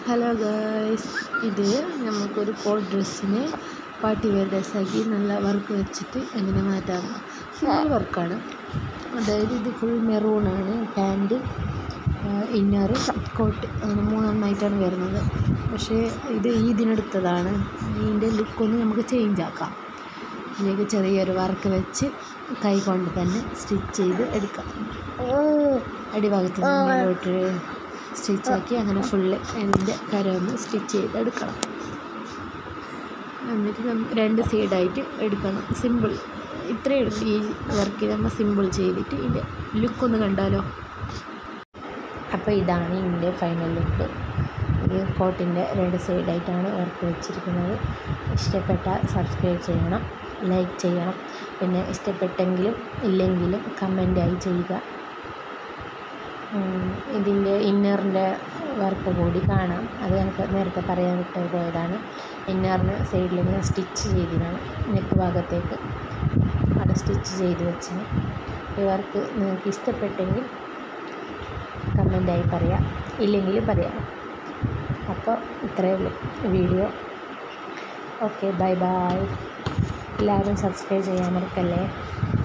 hello guys ഇത് നമുക്കൊരു coat ഡ്രസ്സിന് പാർട്ടി വെയർ ഡ്രസ്സാക്കി നല്ല വർക്ക് വെച്ചിട്ട് എങ്ങനെ മാറ്റാം ഫുൾ വർക്കാണ് അതായത് ഇത് ഫുൾ മെറൂണാണ് പാൻറ്റ് ഇന്നർ കോട്ട് അങ്ങനെ മൂന്നെണ്ണമായിട്ടാണ് വരുന്നത് പക്ഷേ ഇത് ഈദിനെടുത്തതാണ് ഇതിൻ്റെ ലുക്കൊന്ന് നമുക്ക് ചേഞ്ച് ആക്കാം ഇതിലേക്ക് ചെറിയൊരു വർക്ക് വെച്ച് കൈ കൊണ്ട് തന്നെ സ്റ്റിച്ച് ചെയ്ത് എടുക്കാം അടിഭാഗത്ത് നിന്ന് മേലോട്ട് സ്റ്റിച്ചാക്കി അങ്ങനെ ഫുള്ള് അതിൻ്റെ കരമൊന്ന് സ്റ്റിച്ച് ചെയ്തെടുക്കണം എന്നിട്ട് നമ്മൾ രണ്ട് സൈഡായിട്ട് എടുക്കണം സിമ്പിൾ ഇത്രയേ ഉള്ളൂ ഈ വർക്ക് നമ്മൾ സിമ്പിൾ ചെയ്തിട്ട് ഇതിൻ്റെ ലുക്കൊന്ന് കണ്ടാലോ അപ്പോൾ ഇതാണ് ഇതിൻ്റെ ഫൈനൽ ലുക്ക് ഇത് കോട്ടിൻ്റെ രണ്ട് സൈഡായിട്ടാണ് വർക്ക് വെച്ചിരിക്കുന്നത് ഇഷ്ടപ്പെട്ടാൽ സബ്സ്ക്രൈബ് ചെയ്യണം ലൈക്ക് ചെയ്യണം പിന്നെ ഇഷ്ടപ്പെട്ടെങ്കിലും ഇല്ലെങ്കിലും കമൻ്റായി ചെയ്യുക ഇതിൻ്റെ ഇന്നറിൻ്റെ വർക്ക് കൂടി കാണാം അത് എനിക്ക് നേരത്തെ പറയാൻ വിട്ട് പോയതാണ് ഇന്നറിന് സൈഡിൽ ഇങ്ങനെ സ്റ്റിച്ച് ചെയ്തതാണ് നെക്ക് ഭാഗത്തേക്ക് അവിടെ സ്റ്റിച്ച് ചെയ്ത് വെച്ചാണ് ഈ വർക്ക് നിങ്ങൾക്ക് ഇഷ്ടപ്പെട്ടെങ്കിൽ കമൻ്റായി പറയാം ഇല്ലെങ്കിൽ പറയാം അപ്പോൾ ഇത്രയേ ഉള്ളൂ വീഡിയോ ഓക്കെ ബൈ ബൈ എല്ലാവരും സബ്സ്ക്രൈബ് ചെയ്യാൻ മറക്കല്ലേ